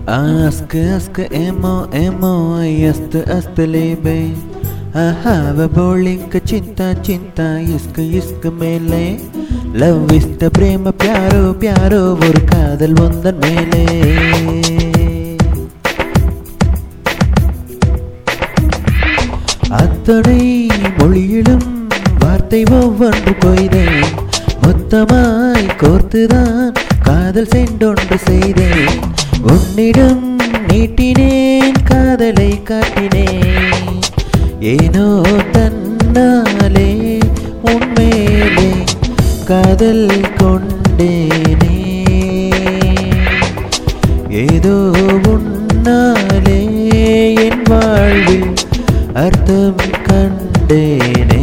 Ask, ask, emo, emo, est, est, lebe. Ahava bowling चिंता चिंता இஸ்கு இஸ்கு மேலே லவ் இஸ்த பிரேம பியாரோ பியாரோ ஒரு காதல் வந்தன் மேலே அத்தனை மொழியிலும் வார்த்தை ஒவ்வொன்று கொய்தேன் மொத்தமாய் கோர்த்துதான் காதல் சென்றொன்று செய்தேன் உன்னிடம் நீட்டினேன் காதலை காட்டினேன் ஏனோ தன்னாலே உன்மேலே காதல் கொண்டேனே ஏதோ உன்னாலே என் வாழ்வில் அர்த்தம் கண்டேனே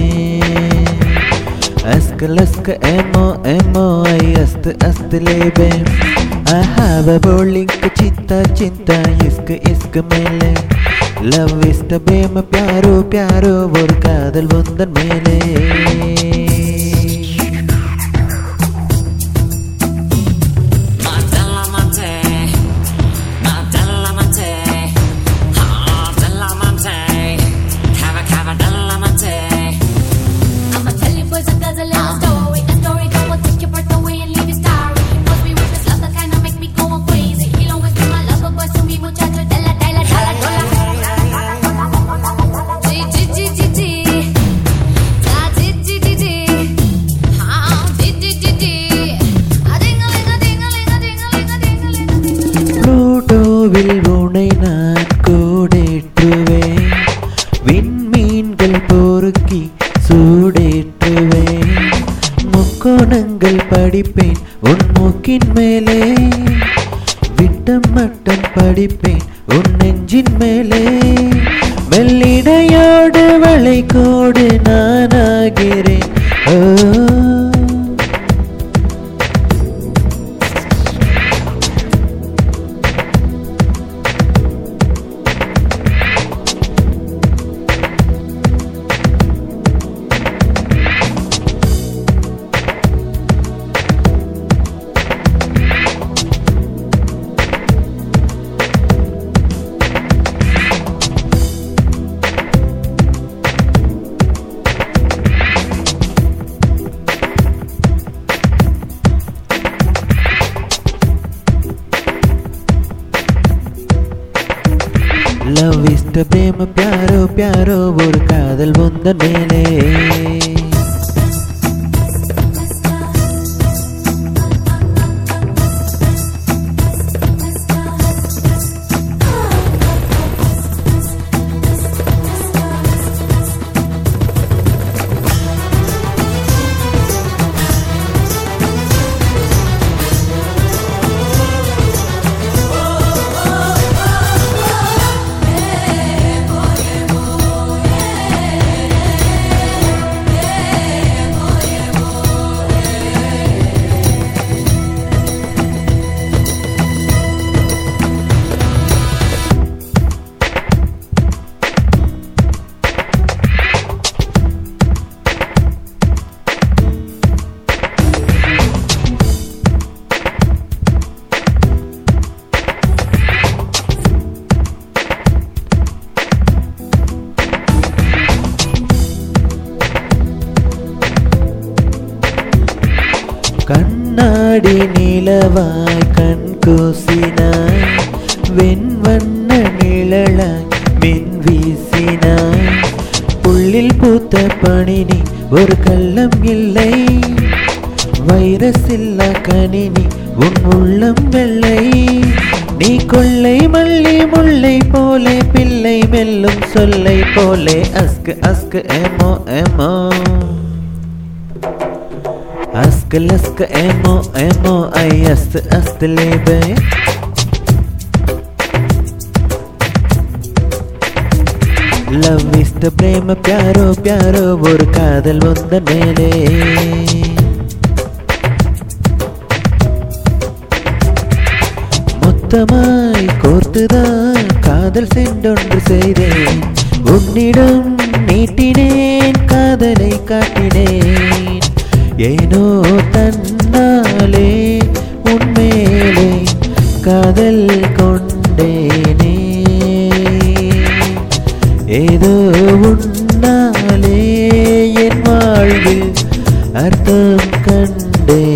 அஸ்க லஸ்க எமோ எமோ ஐ அஸ்து அஸ்து லேபே அஹாவ போலிங்க சித்தா சிந்தா இஸ்கு இஸ்கு மேலே லவ் இஸ்ட பிரேம பியாரோ பியாரோ ஒரு காதல் வந்தன் மேலே Madalamante, Madalamante, ah, Dalamante, Cava Cava Dalamante. I'ma tell you boys a dozen little story. A story that will take your breath away and leave you starry. Must be with this love that kinda make me go crazy. He always be my lover, boy, so me muchacho de la de la de la G G G G G. Da G G G G. Ah, G G G G. A ding a ling a ding a ling a ding a ling a ding a ling a ding a ling. புளூட்டோவில் உனை நான் கோடேற்றுவேன் விண்மீன்கள் பொறுக்கி சூடேற்றுவேன் முக்கோணங்கள் படிப்பேன் உன் மூக்கின் மேலே விட்டம் மட்டம் படிப்பேன் உன் நெஞ்சின் மேலே வெள்ளிடையோடு வளைகோடு நானாகிறேன் ஓ லவ் இஸ்ட பிரேம பியாரோ பியாரோ ஒரு காதல் வந்த மேலே கண்ணாடி நிலவாய் கண் கூசினாய் வெண்வண்ண நிழலாய் மின் வீசினாய் புள்ளில் பூத்த பணினி ஒரு கள்ளம் இல்லை வைரஸ் இல்லா கணினி உன் உள்ளம் வெள்ளை நீ கொள்ளை மல்லி முல்லை போலே பிள்ளை மெல்லும் சொல்லை போலே அஸ்கு அஸ்கு எமோ எமோ Ask, lask, emo, emo, ay, ast, ast, lebe. Love இஸ்ட பிரேம பியாரோ பியாரோ ஒரு காதல் வந்த மேலே மொத்தமாய் கோர்த்துதான் காதல் சென்றொன்று செய்தேன் உன்னிடம் நீட்டினேன் காதலை காட்டினேன் ஏனோ தன்னாலே உன்மேலே காதல் கொண்ட கண்டேன்